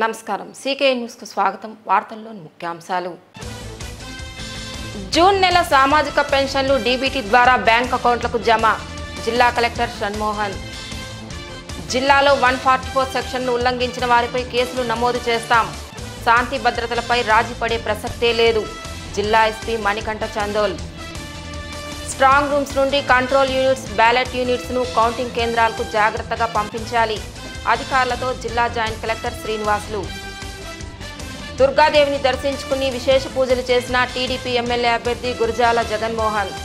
నమస్కారం సీకే న్యూస్కు స్వాగతం వార్తల్లోని ముఖ్యాంశాలు జూన్ నెల సామాజిక పెన్షన్లు డీబీటీ ద్వారా బ్యాంక్ అకౌంట్లకు జమ జిల్లా కలెక్టర్ షణ్మోహన్ జిల్లాలో వన్ ఫార్టీ ఫోర్ సెక్షన్ను ఉల్లంఘించిన వారిపై కేసులు నమోదు చేస్తాం శాంతి భద్రతలపై రాజీ పడే ప్రసక్తే లేదు జిల్లా SP Manikanta Chandol strong rooms నుండి కంట్రోల్ యూనిట్స్ బ్యాలెట్ యూనిట్స్ను కౌంటింగ్ కేంద్రాలకు జాగ్రత్తగా పంపించాలి అధికారులతో జిల్లా జాయింట్ కలెక్టర్ శ్రీనివాసులు దుర్గాదేవిని దర్శించుకుని విశేష పూజలు చేసిన టీడీపీ ఎమ్మెల్యే అభ్యర్థి గురజాల జగన్మోహన్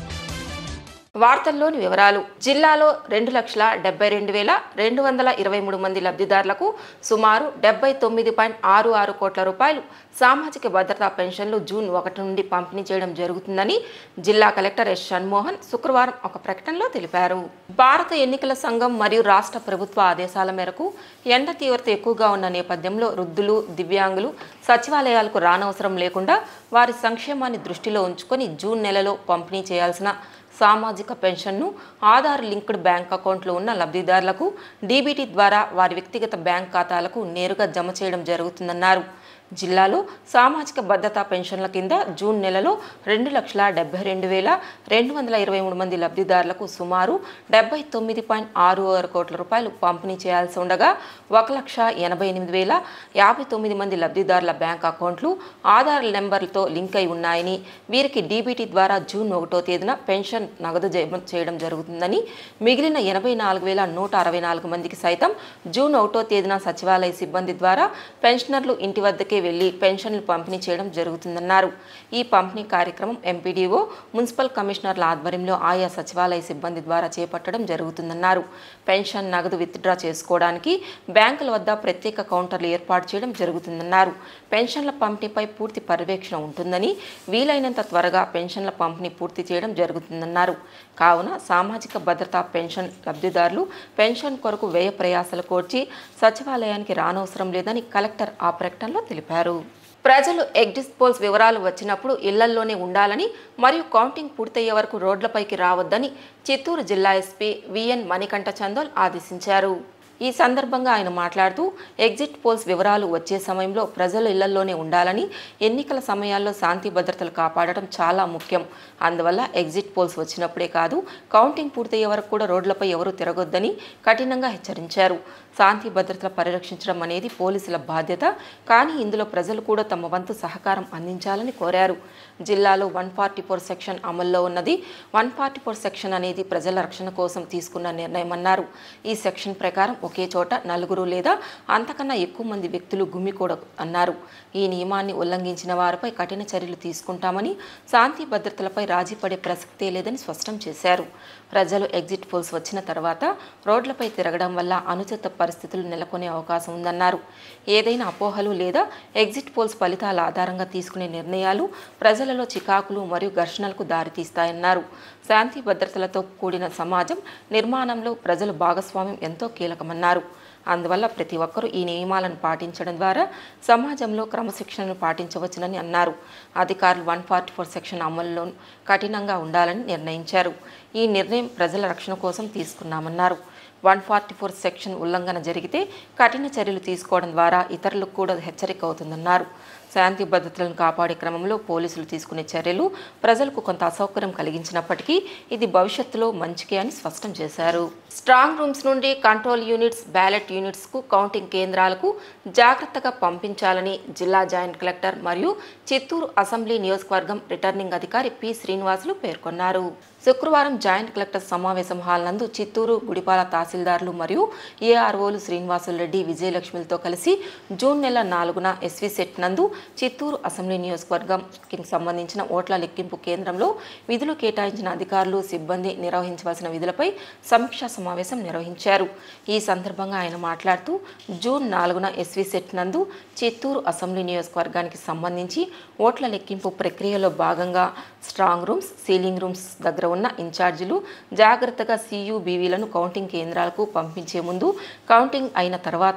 వార్తల్లోని వివరాలు జిల్లాలో రెండు లక్షల డెబ్బై రెండు వేల రెండు వందల ఇరవై మూడు మంది లబ్ధిదారులకు సుమారు డెబ్బై తొమ్మిది పాయింట్ ఆరు ఆరు కోట్ల రూపాయలు సామాజిక భద్రతా పెన్షన్లు జూన్ ఒకటి నుండి పంపిణీ చేయడం జరుగుతుందని జిల్లా కలెక్టర్ ఎస్ షణ్మోహన్ శుక్రవారం ఒక ప్రకటనలో తెలిపారు భారత ఎన్నికల సంఘం మరియు రాష్ట్ర ప్రభుత్వ ఆదేశాల మేరకు ఎండ తీవ్రత ఎక్కువగా ఉన్న నేపథ్యంలో వృద్ధులు దివ్యాంగులు సచివాలయాలకు రానవసరం లేకుండా వారి సంక్షేమాన్ని దృష్టిలో ఉంచుకొని జూన్ నెలలో పంపిణీ చేయాల్సిన సామాజిక పెన్షన్ను ఆధార్ లింక్డ్ బ్యాంక్ అకౌంట్లో ఉన్న లబ్ధిదారులకు డీబీటీ ద్వారా వారి వ్యక్తిగత బ్యాంక్ ఖాతాలకు నేరుగా జమ చేయడం జరుగుతుందన్నారు జిల్లాలో సామాజిక భద్రతా పెన్షన్ల కింద జూన్ నెలలో రెండు లక్షల డెబ్బై రెండు వేల రెండు వందల ఇరవై మూడు మంది లబ్ధిదారులకు సుమారు డెబ్బై తొమ్మిది పాయింట్ ఆరు ఆరు కోట్ల రూపాయలు పంపిణీ చేయాల్సి ఉండగా ఒక లక్ష ఎనభై ఎనిమిది వేల యాభై తొమ్మిది మంది లబ్ధిదారుల బ్యాంక్ అకౌంట్లు ఆధార్ నెంబర్లతో లింక్ అయి ఉన్నాయని వీరికి డీబీటీ ద్వారా జూన్ ఒకటో తేదీన పెన్షన్ నగదు జమ చేయడం జరుగుతుందని మిగిలిన ఎనభై నాలుగు వేల నూట అరవై నాలుగు మందికి సైతం జూన్ ఒకటో తేదీన సచివాలయ సిబ్బంది ద్వారా పెన్షనర్లు ఇంటి వద్దకే వెళ్లి పెన్షన్లు పంపిణీ చేయడం జరుగుతుందన్నారు ఈ పంపిణీ కార్యక్రమం ఎంపీడీఓ మున్సిపల్ కమిషనర్ల ఆధ్వర్యంలో ఆయా సచివాలయ సిబ్బంది ద్వారా చేపట్టడం జరుగుతుందన్నారు పెన్షన్ నగదు విత్డ్రా చేసుకోవడానికి బ్యాంకుల వద్ద ప్రత్యేక కౌంటర్లు ఏర్పాటు చేయడం జరుగుతుందన్నారు పెన్షన్ల పంపిణీపై పూర్తి పర్యవేక్షణ ఉంటుందని వీలైనంత త్వరగా పెన్షన్ల పంపిణీ పూర్తి చేయడం జరుగుతుందన్నారు కావున సామాజిక భద్రతా పెన్షన్ లబ్ధిదారులు పెన్షన్ కొరకు వ్యయ ప్రయాసాలు కోర్చి సచివాలయానికి రానవసరం లేదని కలెక్టర్ ఆ ప్రకటనలో తెలిపారు ప్రజలు ఎగ్జిట్ పోల్స్ వివరాలు వచ్చినప్పుడు ఇళ్లల్లోనే ఉండాలని మరియు కౌంటింగ్ పూర్తయ్యే వరకు రోడ్లపైకి రావద్దని చిత్తూరు జిల్లా ఎస్పీ విఎన్ మణికంఠ చందోల్ ఆదేశించారు ఈ సందర్భంగా ఆయన మాట్లాడుతూ ఎగ్జిట్ పోల్స్ వివరాలు వచ్చే సమయంలో ప్రజలు ఇళ్లలోనే ఉండాలని ఎన్నికల సమయాల్లో శాంతి భద్రతలు కాపాడటం చాలా ముఖ్యం అందువల్ల ఎగ్జిట్ పోల్స్ వచ్చినప్పుడే కాదు కౌంటింగ్ పూర్తయ్యే వరకు కూడా రోడ్లపై ఎవరూ తిరగొద్దని కఠినంగా హెచ్చరించారు శాంతి భద్రతలు పరిరక్షించడం అనేది పోలీసుల బాధ్యత కానీ ఇందులో ప్రజలు కూడా తమ వంతు సహకారం అందించాలని కోరారు జిల్లాలో వన్ ఫార్టీ ఫోర్ సెక్షన్ అమల్లో ఉన్నది వన్ ఫార్టీ ఫోర్ సెక్షన్ అనేది ప్రజల రక్షణ కోసం తీసుకున్న నిర్ణయం అన్నారు ఈ సెక్షన్ ప్రకారం ఒకే చోట నలుగురు లేదా అంతకన్నా ఎక్కువ మంది వ్యక్తులు గుమ్మికూడదు అన్నారు ఈ నియమాన్ని ఉల్లంఘించిన వారిపై కఠిన చర్యలు తీసుకుంటామని శాంతి భద్రతలపై రాజీ పడే ప్రసక్తే లేదని స్పష్టం చేశారు ప్రజలు ఎగ్జిట్ పోల్స్ వచ్చిన తర్వాత రోడ్లపై తిరగడం వల్ల అనుచిత పరిస్థితులు నెలకొనే అవకాశం ఉందన్నారు ఏదైనా అపోహలు లేదా ఎగ్జిట్ పోల్స్ ఫలితాల ఆధారంగా తీసుకునే నిర్ణయాలు ప్రజలలో చికాకులు మరియు ఘర్షణలకు దారితీస్తాయన్నారు శాంతి భద్రతలతో కూడిన సమాజం నిర్మాణంలో ప్రజల భాగస్వామ్యం ఎంతో కీలకమన్నారు అందువల్ల ప్రతి ఒక్కరూ ఈ నియమాలను పాటించడం ద్వారా సమాజంలో క్రమశిక్షణను పాటించవచ్చునని అన్నారు అధికారులు వన్ ఫార్టీ ఫోర్ సెక్షన్ అమలులో కఠినంగా ఉండాలని నిర్ణయించారు ఈ నిర్ణయం ప్రజల రక్షణ కోసం తీసుకున్నామన్నారు వన్ ఫార్టీ ఫోర్ సెక్షన్ ఉల్లంఘన జరిగితే కఠిన చర్యలు తీసుకోవడం ద్వారా ఇతరులకు కూడా హెచ్చరిక అవుతుందన్నారు శాంతి భద్రతలను కాపాడే క్రమంలో పోలీసులు తీసుకునే చర్యలు ప్రజలకు కొంత అసౌకర్యం కలిగించినప్పటికీ ఇది భవిష్యత్తులో మంచికే అని స్పష్టం చేశారు స్ట్రాంగ్ రూమ్స్ నుండి కంట్రోల్ యూనిట్స్ బ్యాలెట్ యూనిట్స్కు కౌంటింగ్ కేంద్రాలకు జాగ్రత్తగా పంపించాలని జిల్లా జాయింట్ కలెక్టర్ మరియు చిత్తూరు అసెంబ్లీ నియోజకవర్గం రిటర్నింగ్ అధికారి పి శ్రీనివాసులు పేర్కొన్నారు శుక్రవారం జాయింట్ కలెక్టర్ సమావేశం హాల్ నందు చిత్తూరు గుడిపాల తహసీల్దార్లు మరియు ఏఆర్ఓలు శ్రీనివాసులు రెడ్డి విజయలక్ష్మిలతో కలిసి జూన్ నెల నాలుగున ఎస్వి సెట్ నందు చిత్తూరు అసెంబ్లీ నియోజకవర్గంకి సంబంధించిన ఓట్ల లెక్కింపు కేంద్రంలో విధులు కేటాయించిన అధికారులు సిబ్బంది నిర్వహించవలసిన విధులపై సమీక్షా సమావేశం నిర్వహించారు ఈ సందర్భంగా ఆయన మాట్లాడుతూ జూన్ నాలుగున ఎస్వి సెట్ నందు చిత్తూరు అసెంబ్లీ నియోజకవర్గానికి సంబంధించి ఓట్ల లెక్కింపు ప్రక్రియలో భాగంగా స్ట్రాంగ్ రూమ్స్ సీలింగ్ రూమ్స్ దగ్గర ఉన్న ఇన్ఛార్జీలు జాగ్రత్తగా సియుబీవీలను కౌంటింగ్ కేంద్రాలకు పంపించే ముందు కౌంటింగ్ అయిన తర్వాత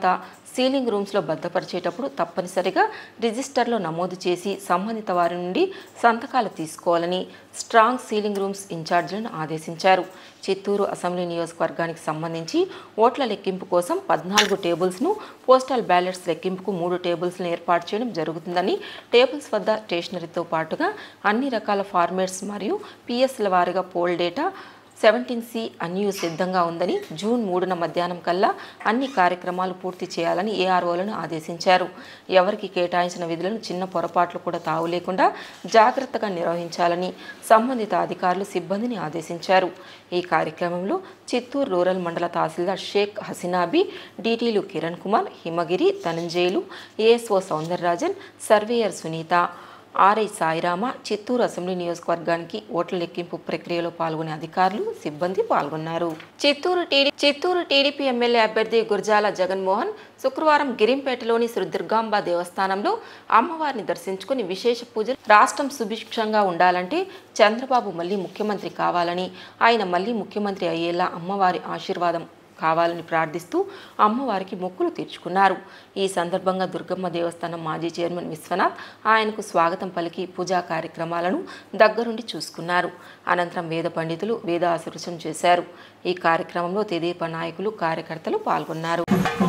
సీలింగ్ రూమ్స్లో భద్రపరిచేటప్పుడు తప్పనిసరిగా రిజిస్టర్లో నమోదు చేసి సంబంధిత వారి నుండి సంతకాలు తీసుకోవాలని స్ట్రాంగ్ సీలింగ్ రూమ్స్ ఇన్ఛార్జీలను ఆదేశించారు చిత్తూరు అసెంబ్లీ నియోజకవర్గానికి సంబంధించి ఓట్ల లెక్కింపు కోసం పద్నాలుగు టేబుల్స్ను పోస్టల్ బ్యాలెట్స్ లెక్కింపుకు మూడు టేబుల్స్ను ఏర్పాటు చేయడం జరుగుతుందని టేబుల్స్ వద్ద స్టేషనరీతో పాటుగా అన్ని రకాల ఫార్మేట్స్ మరియు పిఎస్ల వారీగా పోల్ డేటా సెవెంటీన్ సి అన్యూ సిద్ధంగా ఉందని జూన్ మూడున మధ్యాహ్నం కల్లా అన్ని కార్యక్రమాలు పూర్తి చేయాలని ఏఆర్ఓలను ఆదేశించారు ఎవరికి కేటాయించిన విధులను చిన్న పొరపాట్లు కూడా తావు లేకుండా జాగ్రత్తగా నిర్వహించాలని సంబంధిత అధికారులు సిబ్బందిని ఆదేశించారు ఈ కార్యక్రమంలో చిత్తూరు రూరల్ మండల తహసీల్దార్ షేక్ హసీనాబీ డీటీలు Kiran Kumar Himagiri Dhananjayulu ASO Soundararajan surveyor Sunitha RI Sairama Chittoor assembly నియోజకవర్గానికి ఓట్ల లెక్కింపు ప్రక్రియలో పాల్గొనే అధికారులు సిబ్బంది పాల్గొన్నారు Chittoor TD Chittoor TDP MLA అభ్యర్థి గుర్జాల జగన్మోహన్ శుక్రవారం గిరింపేటలోని శ్రీ దుర్గాంబ దేవస్థానంలో అమ్మవారిని దర్శించుకుని విశేష పూజలు రాష్ట్రం సుభిక్షంగా ఉండాలంటే చంద్రబాబు మళ్ళీ ముఖ్యమంత్రి కావాలని ఆయన మళ్ళీ ముఖ్యమంత్రి అయ్యేలా అమ్మవారి ఆశీర్వాదం కావాలని ప్రార్థిస్తూ అమ్మవారికి మొక్కులు తీర్చుకున్నారు ఈ సందర్భంగా దుర్గమ్మ దేవస్థానం మాజీ చైర్మన్ విశ్వనాథ్ ఆయనకు స్వాగతం పలికి పూజా కార్యక్రమాలను దగ్గరుండి చూసుకున్నారు అనంతరం వేద పండితులు వేద ఆశీర్వచనం చేశారు ఈ కార్యక్రమంలో తెదేపా నాయకులు కార్యకర్తలు పాల్గొన్నారు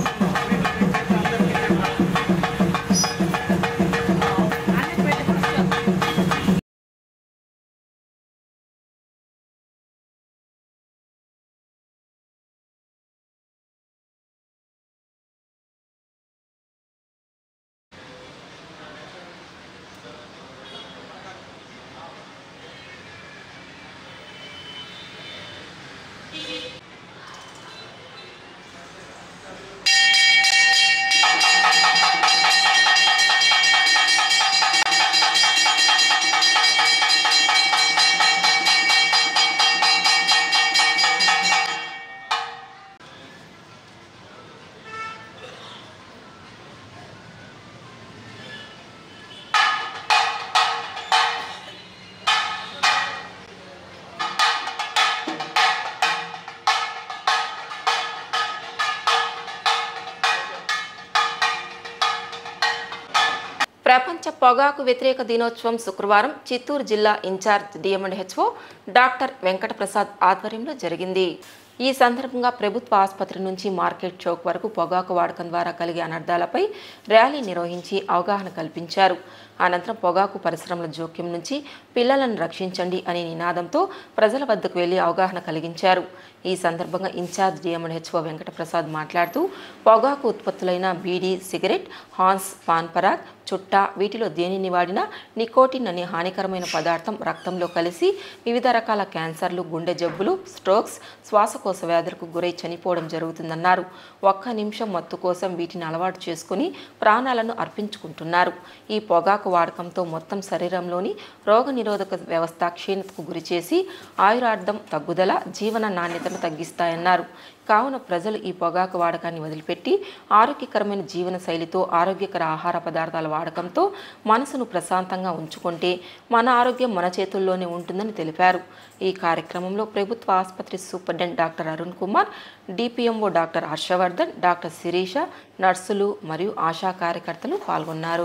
ప్రపంచ పొగాకు వ్యతిరేక దినోత్సవం శుక్రవారం చిత్తూరు జిల్లా in-charge D M and H O doctor Venkata Prasad ఆధ్వర్యంలో జరిగింది ఈ సందర్భంగా ప్రభుత్వ ఆసుపత్రి నుంచి మార్కెట్ చౌక్ వరకు పొగాకు వాడకం ద్వారా కలిగే అనర్థాలపై ర్యాలీ నిర్వహించి అవగాహన కల్పించారు అనంతరం పొగాకు పరిశ్రమల జోక్యం నుంచి పిల్లలను రక్షించండి అనే నినాదంతో ప్రజల వద్దకు వెళ్లి అవగాహన కలిగించారు ఈ సందర్భంగా ఇన్ఛార్జ్ డిఎంఎన్హెచ్ఓ వెంకటప్రసాద్ మాట్లాడుతూ పొగాకు ఉత్పత్తులైన బీడీ సిగరెట్ హాన్స్ పాన్ పరాగ్ చుట్టా వీటిలో దేనిని వాడినా నికోటిన్ అనే హానికరమైన పదార్థం రక్తంలో కలిసి వివిధ రకాల క్యాన్సర్లు గుండె జబ్బులు స్ట్రోక్స్ శ్వాసకోశ వ్యాధులకు గురై చనిపోవడం జరుగుతుందన్నారు ఒక్క నిమిషం మత్తు కోసం వీటిని అలవాటు చేసుకుని ప్రాణాలను అర్పించుకుంటున్నారు ఈ పొగాకు వాడకంతో మొత్తం శరీరంలోని రోగనిరోధక వ్యవస్థ క్షీణతకు గురిచేసి ఆయురార్థం తగ్గుదల జీవన నాణ్యతను తగ్గిస్తాయన్నారు కావున ప్రజలు ఈ పొగాకు వాడకాన్ని వదిలిపెట్టి ఆరోగ్యకరమైన జీవన శైలితో ఆరోగ్యకర ఆహార పదార్థాల వాడకంతో మనసును ప్రశాంతంగా ఉంచుకుంటే మన ఆరోగ్యం మన చేతుల్లోనే ఉంటుందని తెలిపారు ఈ కార్యక్రమంలో ప్రభుత్వ ఆసుపత్రి superintendent doctor Arun Kumar DPMO doctor Harshavardhan doctor Sirisha నర్సులు మరియు ఆశా కార్యకర్తలు పాల్గొన్నారు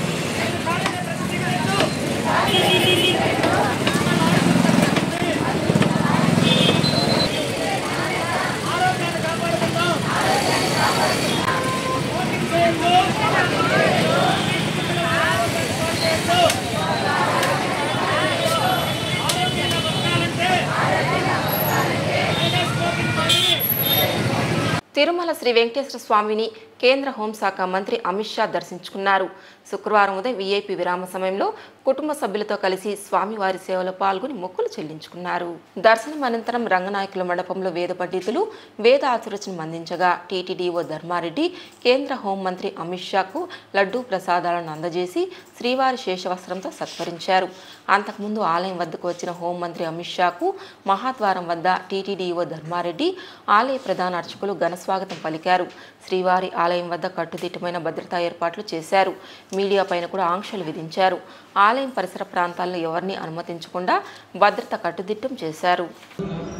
తిరుమల శ్రీ వెంకటేశ్వర స్వామిని కేంద్ర హోంశాఖ మంత్రి అమిత్ షా దర్శించుకున్నారు శుక్రవారం ఉదయం వీఐపీ విరామ సమయంలో కుటుంబ సభ్యులతో కలిసి స్వామివారి సేవలో పాల్గొని మొక్కులు చెల్లించుకున్నారు దర్శనం అనంతరం రంగనాయకుల మండపంలో వేద పండితులు వేద ఆశీర్వచనం అందించగా టీటీడీఓ ధర్మారెడ్డి కేంద్ర హోంమంత్రి అమిత్ షాకు లడ్డూ ప్రసాదాలను అందజేసి శ్రీవారి శేషవస్త్రంతో సత్కరించారు అంతకుముందు ఆలయం వద్దకు వచ్చిన హోంమంత్రి అమిత్ షాకు మహాద్వారం వద్ద టీటీడీఓ ధర్మారెడ్డి ఆలయ ప్రధాన అర్చకులు ఘనస్వాగతం పలికారు శ్రీవారి ఆలయం వద్ద కట్టుదిట్టమైన భద్రతా ఏర్పాట్లు చేశారు మీడియా పైన కూడా ఆంక్షలు విధించారు ఆలయం పరిసర ప్రాంతాల్లో ఎవరిని అనుమతించకుండా భద్రత కట్టుదిట్టం చేశారు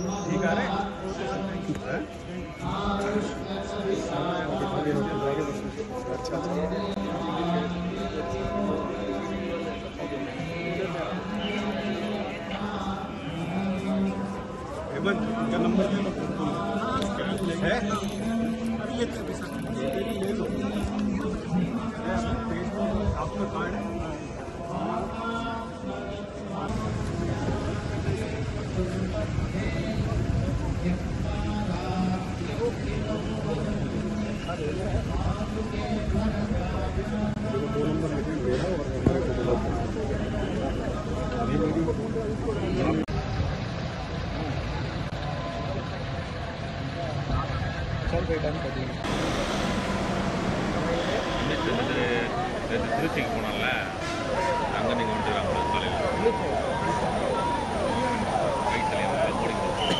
ठीक आ रहे हैं திருச்சிக்கு போனோம்ல அங்கே நீங்கள் வந்துட்டு அவங்க காலையில் ரைட் போடி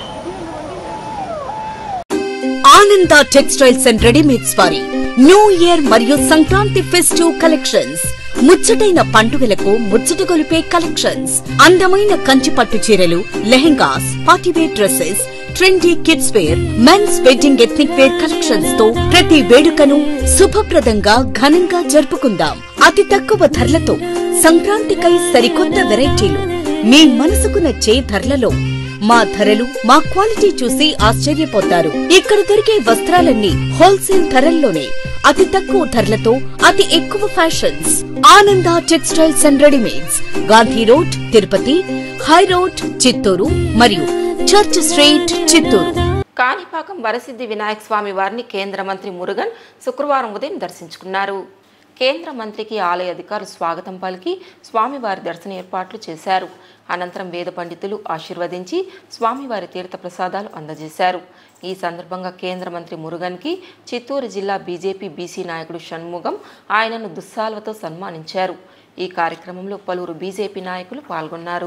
ఆనంద టెక్స్టైల్స్ అండ్ రెడీమేడ్స్ వారి న్యూ ఇయర్ మరియు సంక్రాంతి ఫెస్టివ్ కలెక్షన్స్ ముచ్చటైన పండుగలకు ముచ్చట గొలిపే కలెక్షన్స్ అందమైన కంచి పట్టు చీరలు lehengas partywear dresses trendy kids wear men's wedding ethnic wear collections తో ప్రతి వేడుకను శుభప్రదంగా ఘనంగా జరుపుకుందాం అతి తక్కువ ధరలతో సంక్రాంతికై సరికొత్త వెరైటీలు మీ మనసుకు నచ్చే ధరలలో మా ధరలు మా క్వాలిటీ చూసి ఆశ్చర్యపోతారు ఇక్కడ దొరికే వస్త్రాలన్నీ హోల్సేల్ ధరల్లోనే అతి తక్కువ ధరలతో అతి ఎక్కువ fashions Ananda textiles and readymades Gandhi road Tirupati high road Chittoor మరియు చర్చ్ స్ట్రీట్ చిత్తూరు కాణిపాకం వరసిద్ధి వినాయక స్వామి వారిని కేంద్ర మంత్రి మురుగన్ శుక్రవారం ఉదయం దర్శించుకున్నారు కేంద్ర మంత్రికి ఆలయ అధికారులు స్వాగతం పలికి స్వామివారి దర్శన ఏర్పాట్లు చేశారు అనంతరం వేద పండితులు ఆశీర్వదించి స్వామివారి తీర్థ ప్రసాదాలు అందజేశారు ఈ సందర్భంగా కేంద్ర మంత్రి మురుగన్కి చిత్తూరు జిల్లా బీజేపీ బీసీ నాయకుడు షణ్ముగం ఆయనను దుస్సాల్వతో సన్మానించారు ఈ కార్యక్రమంలో పలువురు బీజేపీ నాయకులు పాల్గొన్నారు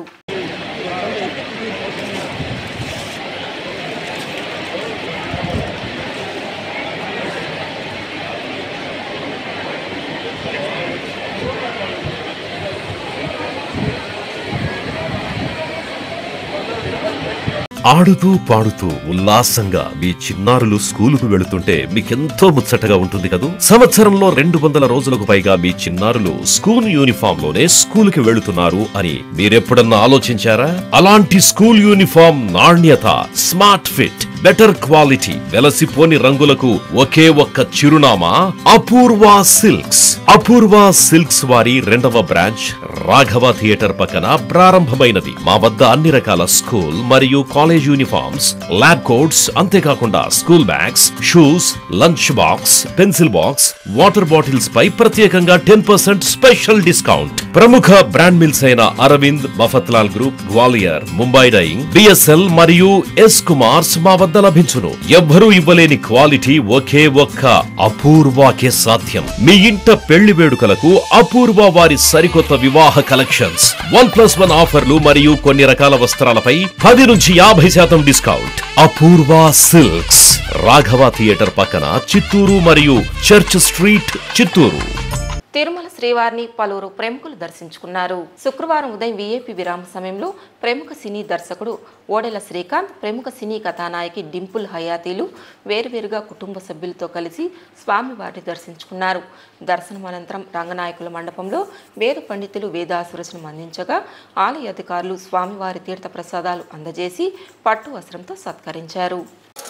ఆడుతూ పాడుతూ ఉల్లాసంగా మీ చిన్నారులు స్కూలుకు వెళుతుంటే మీకెంతో ముచ్చటగా ఉంటుంది కదూ సంవత్సరంలో రెండు వందల రోజులకు పైగా మీ చిన్నారులు స్కూల్ యూనిఫామ్ లోనే స్కూలుకి వెళుతున్నారు అని మీరెప్పుడన్నా ఆలోచించారా అలాంటి స్కూల్ యూనిఫామ్ నాణ్యత స్మార్ట్ ఫిట్ బెటర్ క్వాలిటీ వెలసిపోని రంగులకు ఒకే ఒక్క చిరునామా అపూర్వ సిల్క్స్ అపూర్వ సిల్క్స్ వారి రెండవ బ్రాంచ్ రాఘవ థియేటర్ పక్కన ప్రారంభమైనది మా వద్ద అన్ని రకాల స్కూల్ మరియు కాలేజ్ యూనిఫామ్స్ ల్యాబ్ కోట్స్ అంతేకాకుండా school bags shoes lunch box pencil box water bottles పై ప్రత్యేకంగా టెన్ పర్సెంట్ స్పెషల్ డిస్కౌంట్ ప్రముఖ బ్రాండ్ మిల్స్ అయిన Arvind Mafatlal group Gwalior Mumbai dyeing BSL మరియు ఎస్ కుమార్స్ మా వద్ద లభించును ఎవ్వరూ ఇవ్వలేని క్వాలిటీ ఒకే ఒక్క అపూర్వాకే సాధ్యం మీ ఇంట పెళ్లి వేడుకలకు అపూర్వ వారి సరికొత్త వివాహ కలెక్షన్స్ వన్ ప్లస్ వన్ ఆఫర్లు మరియు కొన్ని రకాల వస్త్రాలపై పది నుంచి యాభై శాతం discount Apoorva silks Raghava theatre పక్కన చిత్తూరు మరియు చర్చ్ స్ట్రీట్ చిత్తూరు తిరుమల శ్రీవారిని పలువురు ప్రముఖులు దర్శించుకున్నారు శుక్రవారం ఉదయం విఐపి విరామ సమయంలో ప్రముఖ సినీ దర్శకుడు ఓడెల శ్రీకాంత్ ప్రముఖ సినీ కథానాయకి డింపుల్ హయాతీలు వేరువేరుగా కుటుంబ సభ్యులతో కలిసి స్వామివారిని దర్శించుకున్నారు దర్శనం అనంతరం రంగనాయకుల మండపంలో వేద పండితులు వేదాసురచనం అందించగా ఆలయ అధికారులు స్వామివారి తీర్థ ప్రసాదాలు అందజేసి పట్టు వస్త్రంతో సత్కరించారు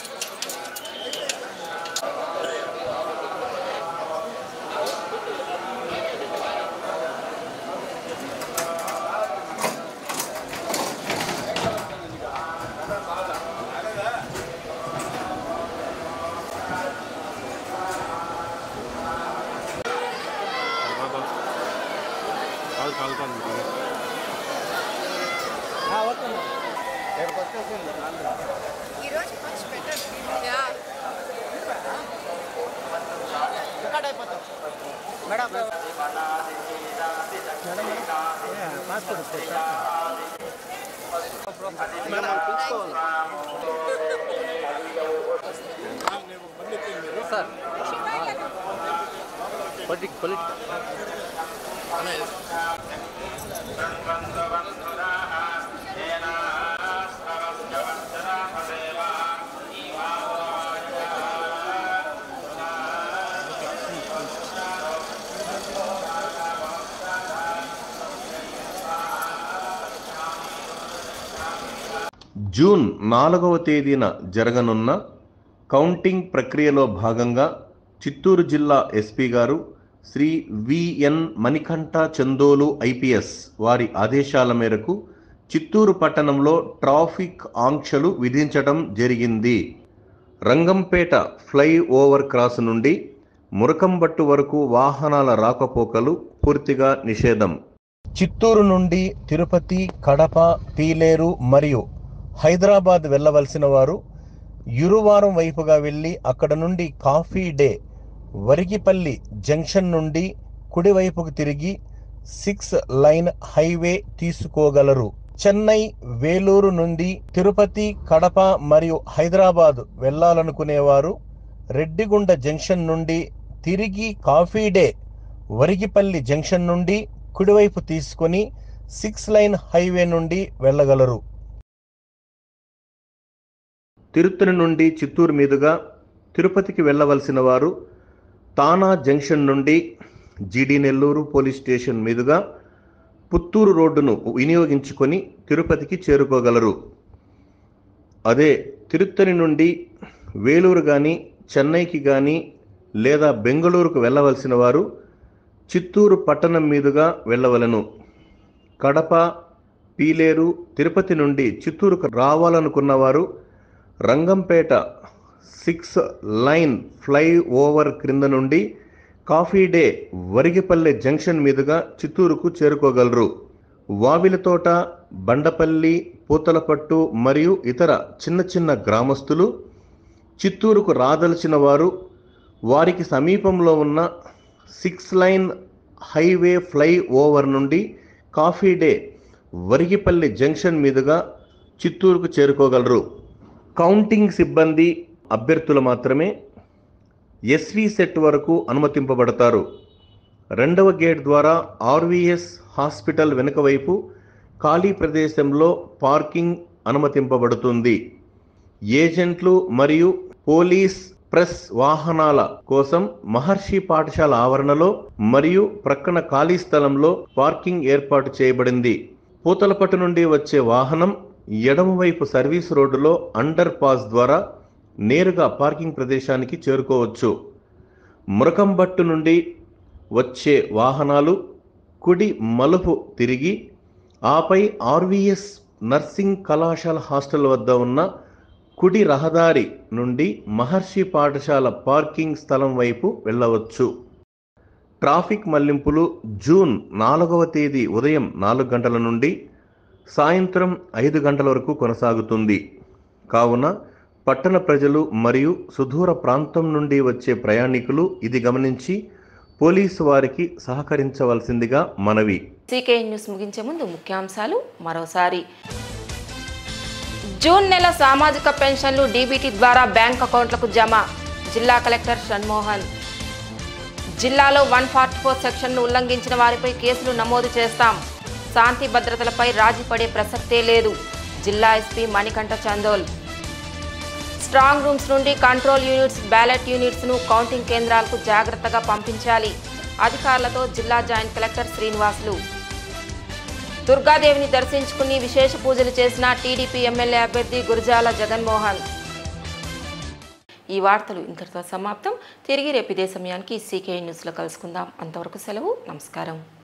కాదు కాలుతాను జూన్ నాలుగవ తేదీన జరగనున్న కౌంటింగ్ ప్రక్రియలో భాగంగా చిత్తూరు జిల్లా ఎస్పీ గారు శ్రీ విఎన్ మణికంఠ చందోలు ఐపీఎస్ వారి ఆదేశాల మేరకు చిత్తూరు పట్టణంలో ట్రాఫిక్ ఆంక్షలు విధించడం జరిగింది రంగంపేట ఫ్లై ఓవర్ క్రాస్ నుండి మురకంబట్టు వరకు వాహనాల రాకపోకలు పూర్తిగా నిషేధం చిత్తూరు నుండి తిరుపతి కడప పీలేరు మరియు హైదరాబాద్ వెళ్ళవలసిన వారు ఇరువారం వైపుగా వెళ్ళి అక్కడ నుండి కాఫీ డే వరిగిపల్లి జంక్షన్ నుండి కుడివైపుకు తిరిగి సిక్స్ లైన్ హైవే తీసుకోగలరు చెన్నై వేలూరు నుండి తిరుపతి కడప మరియు హైదరాబాద్ వెళ్ళాలనుకునేవారు రెడ్డిగుండ జంక్షన్ నుండి తిరిగి కాఫీ డే వరిగిపల్లి జంక్షన్ నుండి కుడివైపు తీసుకొని సిక్స్ లైన్ హైవే నుండి వెళ్ళగలరు తిరుత్తని నుండి చిత్తూరు మీదుగా తిరుపతికి వెళ్ళవలసిన వారు తానా జంక్షన్ నుండి జీడి నెల్లూరు పోలీస్ స్టేషన్ మీదుగా పుత్తూరు రోడ్డును వినియోగించుకొని తిరుపతికి చేరుకోగలరు అదే తిరుత్తని నుండి వేలూరు కానీ చెన్నైకి కానీ లేదా బెంగళూరుకు వెళ్ళవలసిన వారు చిత్తూరు పట్టణం మీదుగా వెళ్ళవలను కడప పీలేరు తిరుపతి నుండి చిత్తూరుకు రావాలనుకున్నవారు Rangampeta six line flyover క్రింద నుండి కాఫీ డే వరిగిపల్లె జంక్షన్ మీదుగా చిత్తూరుకు చేరుకోగలరు వావిలతోట బండపల్లి పూతలపట్టు మరియు ఇతర చిన్న చిన్న గ్రామస్తులు చిత్తూరుకు రాదలిచిన వారు వారికి సమీపంలో ఉన్న six lane highway flyover నుండి కాఫీ డే వరిగిపల్లి జంక్షన్ మీదుగా చిత్తూరుకు చేరుకోగలరు కౌంటింగ్ సిబ్బంది అభ్యర్థులు మాత్రమే ఎస్వి సెట్ వరకు అనుమతింపబడతారు రెండవ గేట్ ద్వారా ఆర్వీఎస్ హాస్పిటల్ వెనుక వైపు ఖాళీ ప్రదేశంలో పార్కింగ్ అనుమతింపబడుతుంది ఏజెంట్లు మరియు పోలీస్ ప్రెస్ వాహనాల కోసం మహర్షి పాఠశాల ఆవరణలో మరియు ప్రక్కన ఖాళీ స్థలంలో పార్కింగ్ ఏర్పాటు చేయబడింది పూతలపట్టు నుండి వచ్చే వాహనం ఎడమవైపు సర్వీస్ రోడ్డులో అండర్ పాస్ ద్వారా నేరుగా పార్కింగ్ ప్రదేశానికి చేరుకోవచ్చు మురకంబట్టు నుండి వచ్చే వాహనాలు కుడి మలుపు తిరిగి ఆపై ఆర్వీఎస్ నర్సింగ్ కళాశాల హాస్టల్ వద్ద ఉన్న కుడి రహదారి నుండి మహర్షి పాఠశాల పార్కింగ్ స్థలం వైపు వెళ్ళవచ్చు ట్రాఫిక్ మళ్లింపులు జూన్ నాలుగవ తేదీ ఉదయం నాలుగు గంటల నుండి సాయంత్రం ఐదు గంటల వరకు కొనసాగుతుంది కావున పట్టణ ప్రజలు మరియు సుదూర ప్రాంతం నుండి వచ్చే ప్రయాణికులు ఇది గమనించి పోలీసు వారికి సహకరించవలసిందిగా మనవి సీకే న్యూస్ ముగించే ముందు ముఖ్యాంశాలు మరోసారి జూన్ నెల సామాజిక పెన్షన్లు డీబీటీ ద్వారా బ్యాంక్ అకౌంట్లకు జమ జిల్లా కలెక్టర్ షణ్మోహన్ జిల్లాలో వన్ ఫార్టీ ఫోర్ సెక్షన్ను ఉల్లంఘించిన వారిపై కేసులు నమోదు చేస్తాం శాంతి భద్రతలపై రాజీ పడే ప్రసక్తే లేదు జిల్లా SP Manikanta Chandol strong rooms నుండి కంట్రోల్ యూనిట్స్ బ్యాలెట్ యూనిట్స్ను కౌంటింగ్ కేంద్రాలకు జాగ్రత్తగా పంపించాలి అధికారులతో జిల్లా జాయింట్ కలెక్టర్ శ్రీనివాసులు దుర్గాదేవిని దర్శించుకుని విశేష పూజలు చేసిన టీడీపీ ఎమ్మెల్యే అభ్యర్థి గురజాల జగన్మోహన్ ఈ వార్తలు ఇంతటితో సమాప్తం తిరిగి రేపు ఇదే సమయానికి సీకే న్యూస్లో కలుసుకుందాం అంతవరకు సెలవు నమస్కారం